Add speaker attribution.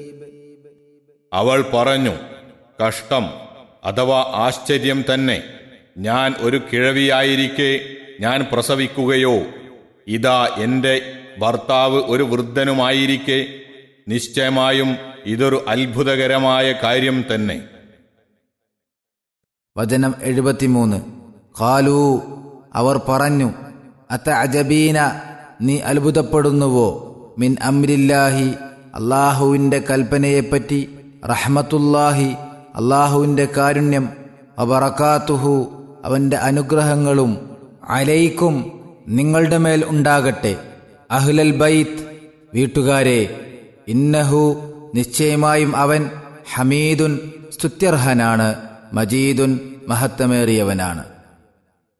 Speaker 1: അവൾ പറഞ്ഞു കഷ്ടം അഥവാ ആശ്ചര്യം തന്നെ ഞാൻ ഒരു കിഴവിയായിരിക്കെ ഞാൻ പ്രസവിക്കുകയോ ഇതാ എന്റെ ഭർത്താവ് ഒരു വൃദ്ധനുമായിരിക്കെ നിശ്ചയമായും ഇതൊരു അത്ഭുതകരമായ കാര്യം തന്നെ
Speaker 2: വചനം എഴുപത്തിമൂന്ന് ഖാലൂ അവർ പറഞ്ഞു അത്ത അജബീന നീ അത്ഭുതപ്പെടുന്നുവോ മിൻ അമ്രില്ലാഹി അള്ളാഹുവിൻ്റെ കൽപ്പനയെപ്പറ്റി റഹ്മത്തുല്ലാഹി അള്ളാഹുവിൻ്റെ കാരുണ്യം അബറക്കാത്തുഹു അവൻ്റെ അനുഗ്രഹങ്ങളും അലൈക്കും നിങ്ങളുടെ മേൽ ഉണ്ടാകട്ടെ അഹ്ലൽ ബൈത്ത് വീട്ടുകാരെ ഇന്നഹു നിശ്ചയമായും അവൻ ഹമീദുൻ സ്തുത്യർഹനാണ് മജീദുൻ മഹത്തമേറിയവനാണ്